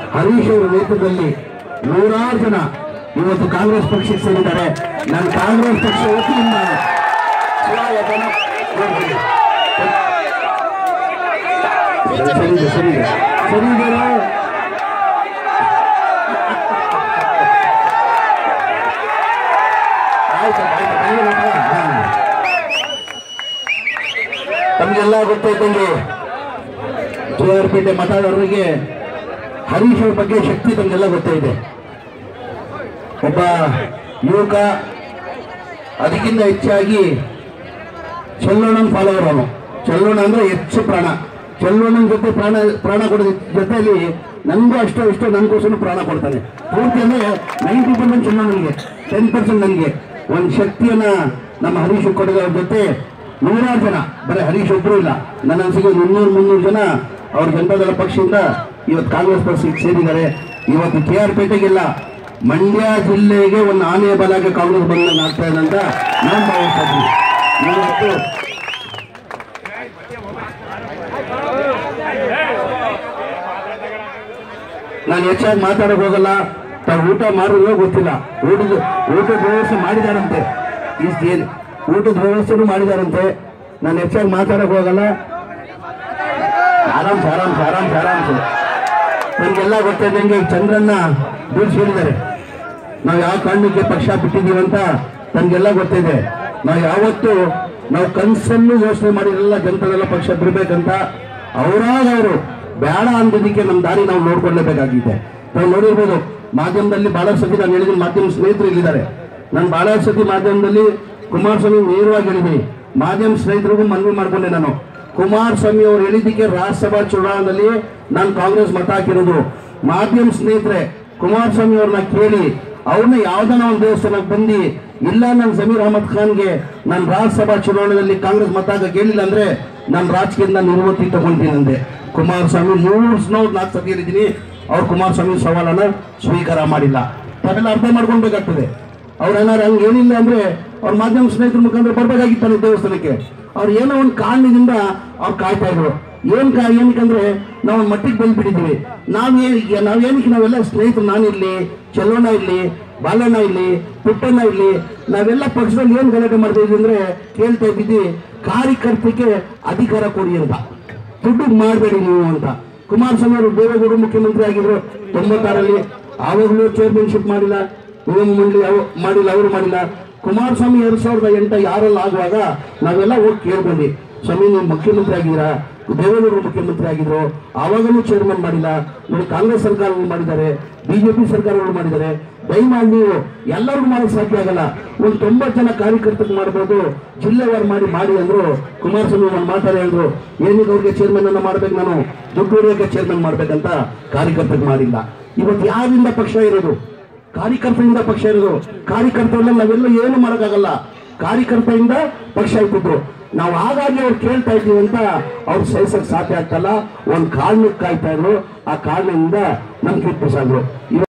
ಹರೀಶ್ ಅವರ ನೇತೃತ್ವದಲ್ಲಿ ನೂರಾರು ಜನ ಇವತ್ತು ಕಾಂಗ್ರೆಸ್ ಪಕ್ಷಕ್ಕೆ ಸೇರಿದ್ದಾರೆ ನಾನು ಕಾಂಗ್ರೆಸ್ ಪಕ್ಷ ವತಿಯಿಂದ ಸ್ವಾಗತನ ಕೋರ್ತೀನಿ. ಸರಿ ಇದೆ ಸರಿ ಇದೆ ಸರಿ ಇದೆಯಾ? ಆಯ್ತು ಆಯ್ತು ಆಯ್ತು. ಹಾ. ತಮಗೆಲ್ಲ ಗೊತ್ತೈತಂಗೆ ಕೆ ಆರ್ ಪೇಟೆ ಮತದಾರರಿಗೆ ಹರೀಶ್ ಅವ್ರ ಬಗ್ಗೆ ಶಕ್ತಿ ತಮಗೆಲ್ಲ ಗೊತ್ತೈತೆ ಒಬ್ಬ ಯುವಕ ಅದಕ್ಕಿಂತ ಹೆಚ್ಚಾಗಿ ಚಲ್ಲೋಣನ್ ಫಾಲೋವರ್ ಅವನು ಚಲ್ಲೋಣ ಅಂದ್ರೆ ಹೆಚ್ಚು ಪ್ರಾಣ ಚಲ್ಲೋಣನ್ ಜೊತೆ ಪ್ರಾಣ ಪ್ರಾಣ ಕೊಡೋದ ಜೊತೆಯಲ್ಲಿ ನನಗೂ ಅಷ್ಟೋ ಇಷ್ಟೋ ನನಗೋಸ್ಕರ ಪ್ರಾಣ ಕೊಡ್ತಾನೆ ಪೂರ್ತಿ ಅಂದ್ರೆ ನೈಂಟಿ ಪರ್ಸೆಂಟ್ ಚಲ್ಲೋಣನ್ಗೆ ಟೆನ್ ಪರ್ಸೆಂಟ್ ನನಗೆ ಒಂದು ಶಕ್ತಿಯನ್ನ ನಮ್ಮ ಹರೀಶ್ ಕೊಡೋದ್ರ ಜೊತೆ ನೂರಾರು ಜನ ಬರೀ ಹರೀಶ್ ಒಬ್ರು ಇಲ್ಲ ನನ್ನ ಅನ್ಸಿಗೆ ಮುನ್ನೂರು ಮುನ್ನೂರು ಜನ ಅವ್ರ ಜನತಾದಳ ಪಕ್ಷದಿಂದ ಇವತ್ತು ಕಾಂಗ್ರೆಸ್ ಪಕ್ಷಕ್ಕೆ ಸೇರಿದ್ದಾರೆ ಇವತ್ತು ಕೆ ಆರ್ ಪೇಟೆಗೆಲ್ಲ ಮಂಡ್ಯ ಜಿಲ್ಲೆಗೆ ಒಂದು ಆನೆಯ ಬಲಾಗೆ ಕಾಂಗ್ರೆಸ್ ಬಂದಂಗೆ ಆಗ್ತಾ ಇದೆ ಅಂತ ನಾನು ಭಾವಿಸ್ತಾ ಇದ್ದೀನಿ ಇವತ್ತು ನಾನು ಹೆಚ್ಚಾಗಿ ಮಾತಾಡಕ್ ಹೋಗಲ್ಲ ತಾವು ಊಟ ಮಾಡಿದ್ರೋ ಗೊತ್ತಿಲ್ಲ ಊಟದ ಊಟದ ವ್ಯವಸ್ಥೆ ಮಾಡಿದಾರಂತೆ ಇಷ್ಟೇನು ಊಟದ ವ್ಯವಸ್ಥೆನೂ ಮಾಡಿದಾರಂತೆ ನಾನು ಹೆಚ್ಚಾಗಿ ಮಾತಾಡಕ್ ಹೋಗಲ್ಲ ಆರಾಮ್ಸ ಆರಾಮ್ಸ ಆರಾಮ್ಸ ಆರಾಮ್ಸ ನನಗೆಲ್ಲ ಗೊತ್ತಿದ್ದಂಗೆ ಚಂದ್ರನ್ನ ಬೀಳ್ಸಿ ಹೇಳಿದ್ದಾರೆ ನಾವು ಯಾವ ಕಾರಣಕ್ಕೆ ಪಕ್ಷ ಬಿಟ್ಟಿದ್ದೀವಿ ಅಂತ ನನಗೆಲ್ಲ ಗೊತ್ತಿದೆ ನಾವು ಯಾವತ್ತು ನಾವು ಕನಸನ್ನು ಯೋಚನೆ ಮಾಡಿರಲಿಲ್ಲ ಜನತಾದಳ ಪಕ್ಷ ಬಿಡ್ಬೇಕಂತ ಅವರಾಗ ಅವರು ಬೇಡ ಅಂದಿದ್ದಕ್ಕೆ ನಮ್ಮ ದಾರಿ ನಾವು ನೋಡ್ಕೊಳ್ಳೇಬೇಕಾಗಿದೆ ನಾವು ನೋಡಿರ್ಬೋದು ಮಾಧ್ಯಮದಲ್ಲಿ ಬಹಳ ಸತಿ ನಾನು ಹೇಳಿದ್ದೀನಿ ಮಾಧ್ಯಮ ಸ್ನೇಹಿತರು ಇಲ್ಲಿದ್ದಾರೆ ನಾನು ಬಹಳ ಸತಿ ಮಾಧ್ಯಮದಲ್ಲಿ ಕುಮಾರಸ್ವಾಮಿ ನೇರವಾಗಿ ಹೇಳಿದ್ದೀನಿ ಮಾಧ್ಯಮ ಸ್ನೇಹಿತರಿಗೂ ಮನವಿ ಮಾಡ್ಕೊಂಡೆ ನಾನು ಕುಮಾರಸ್ವಾಮಿ ಅವರು ಹೇಳಿದ್ದಕ್ಕೆ ರಾಜ್ಯಸಭಾ ಚುನಾವಣೆಯಲ್ಲಿ ನಾನು ಕಾಂಗ್ರೆಸ್ ಮತ ಹಾಕಿರೋದು ಮಾಧ್ಯಮ ಸ್ನೇಹಿತರೆ ಕುಮಾರಸ್ವಾಮಿ ಅವ್ರನ್ನ ಕೇಳಿ ಅವ್ರನ್ನ ಯಾವ್ದನ್ನ ಒಂದು ದೇವಸ್ಥಾನಕ್ಕೆ ಬಂದು ಇಲ್ಲ ನಾನು ಜಮೀರ್ ಅಹಮದ್ ಖಾನ್ಗೆ ನಾನು ರಾಜ್ಯಸಭಾ ಚುನಾವಣೆಯಲ್ಲಿ ಕಾಂಗ್ರೆಸ್ ಮತ ಹಾಕಕ್ಕೆ ಹೇಳಿಲ್ಲ ಅಂದ್ರೆ ನಾನು ರಾಜಕೀಯದಿಂದ ನಿವೃತ್ತಿ ತಗೊಂತೀನಿ ಅಂದೆ ಕುಮಾರಸ್ವಾಮಿ ಮೂರು ನಾವು ನಾಲ್ಕು ಸತಿ ಹೇಳಿದ್ದೀನಿ ಅವ್ರು ಕುಮಾರಸ್ವಾಮಿ ಸವಾಲನ್ನ ಸ್ವೀಕಾರ ಮಾಡಿಲ್ಲ ತಾವೆಲ್ಲ ಅರ್ಥ ಮಾಡ್ಕೊಳ್ಬೇಕಾಗ್ತದೆ ಅವ್ರು ಏನಾರು ಹಂಗೆ ಏನಿಲ್ಲ ಅಂದ್ರೆ ಅವ್ರ ಮಾಧ್ಯಮ ಸ್ನೇಹಿತರ ಮುಖಾಂತರ ಬರ್ಬೇಕಾಗಿತ್ತಾನೆ ದೇವಸ್ಥಾನಕ್ಕೆ ಅವ್ರು ಏನೋ ಒಂದು ಕಾರಣದಿಂದ ಅವ್ರು ಕಾಯ್ತಾ ಇದ್ರು ಏನ್ ಕಾ ಏನಕ್ಕಂದ್ರೆ ನಾವು ಒಂದು ಮಟ್ಟಿಗೆ ಬಂದ್ಬಿಟ್ಟಿದ್ವಿ ನಾವೇನ್ ನಾವೇನಕ್ಕೆ ನಾವೆಲ್ಲ ಸ್ನೇಹಿತರು ನಾನಿರ್ಲಿ ಚೆಲ್ಲೋಣ ಇರ್ಲಿ ಬಾಲಣ್ಣ ಇರ್ಲಿ ಪುಟ್ಟಣ್ಣ ಇರ್ಲಿ ನಾವೆಲ್ಲ ಪಕ್ಷದಲ್ಲಿ ಏನ್ ಗಲಾಟೆ ಮಾಡ್ತಾ ಇದ್ವಿ ಅಂದ್ರೆ ಕೇಳ್ತಾ ಇದ್ದಿದ್ವಿ ಕಾರ್ಯಕರ್ತಕ್ಕೆ ಅಧಿಕಾರ ಕೊಡಿ ಅಂತ ದುಡ್ಡು ಮಾಡಬೇಡಿ ನೀವು ಅಂತ ಕುಮಾರಸ್ವಾಮಿ ಅವರು ದೇವೇಗೌಡರು ಮುಖ್ಯಮಂತ್ರಿ ಆಗಿದ್ರು ತೊಂಬತ್ತಾರಲ್ಲಿ ಆವಾಗಲೂ ಚೇರ್ಮನ್ಶಿಪ್ ಮಾಡಿಲ್ಲ ನಿಗಮ ಮಂಡಳಿ ಅವ ಮಾಡಿಲ್ಲ ಅವರು ಮಾಡಿಲ್ಲ ಕುಮಾರಸ್ವಾಮಿ ಎರಡ್ ಸಾವಿರದ ಎಂಟ ಯಾರಲ್ಲಿ ಆಗುವಾಗ ನಾವೆಲ್ಲ ಹೋಗಿ ಕೇಳ್ಬಂದ್ವಿ ಸ್ವಾಮಿ ನೀವು ಮುಖ್ಯಮಂತ್ರಿ ಆಗಿದ್ದೀರಾ ದೇವೇಗೌಡರು ಮುಖ್ಯಮಂತ್ರಿ ಆಗಿದ್ರು ಆವಾಗಲೂ ಚೇರ್ಮನ್ ಮಾಡಿಲ್ಲ ನೋಡಿ ಕಾಂಗ್ರೆಸ್ ಸರ್ಕಾರಗಳು ಮಾಡಿದ್ದಾರೆ ಬಿಜೆಪಿ ಸರ್ಕಾರಗಳು ಮಾಡಿದ್ದಾರೆ ದಯಮಾಡಿ ನೀವು ಎಲ್ಲರಿಗೂ ಮಾಡಕ್ ಸಾಧ್ಯ ಆಗಲ್ಲ ಒಂದು ತೊಂಬತ್ತು ಜನ ಕಾರ್ಯಕರ್ತರಿಗೆ ಮಾಡ್ಬೋದು ಜಿಲ್ಲೆವಾರು ಮಾಡಿ ಮಾಡಿ ಅಂದ್ರು ಕುಮಾರಸ್ವಾಮಿ ಒಂದು ಮಾತಾಡಿ ಅಂದ್ರು ಏನಕ್ಕೆ ಅವ್ರಿಗೆ ಚೇರ್ಮನ್ ಅನ್ನ ಮಾಡ್ಬೇಕು ನಾನು ದುಡ್ಡು ಹೊಡೆಯೋಕೆ ಚೇರ್ಮನ್ ಮಾಡ್ಬೇಕಂತ ಕಾರ್ಯಕರ್ತರಿಗೆ ಮಾಡಿಲ್ಲ ಇವತ್ತು ಯಾರಿಂದ ಪಕ್ಷ ಇರೋದು ಕಾರ್ಯಕರ್ತರಿಂದ ಪಕ್ಷ ಇರೋದು ಕಾರ್ಯಕರ್ತರನ್ನ ನಾವೆಲ್ಲ ಏನು ಮಾಡೋಕ್ಕಾಗಲ್ಲ ಕಾರ್ಯಕರ್ತರಿಂದ ಪಕ್ಷ ಇಟ್ಟಿದ್ರು ನಾವು ಹಾಗಾಗಿ ಅವ್ರು ಕೇಳ್ತಾ ಇದ್ದೀವಿ ಅಂತ ಅವ್ರು ಸಹಿಸಕ್ ಸಾಧ್ಯ ಆಗ್ತಲ್ಲ ಒಂದ್ ಕಾರಣಕ್ಕೆ ಕಾಯ್ತಾ ಇದ್ರು ಆ ಕಾರಣದಿಂದ ನಮ್ಗೆ ಕಿತ್ತು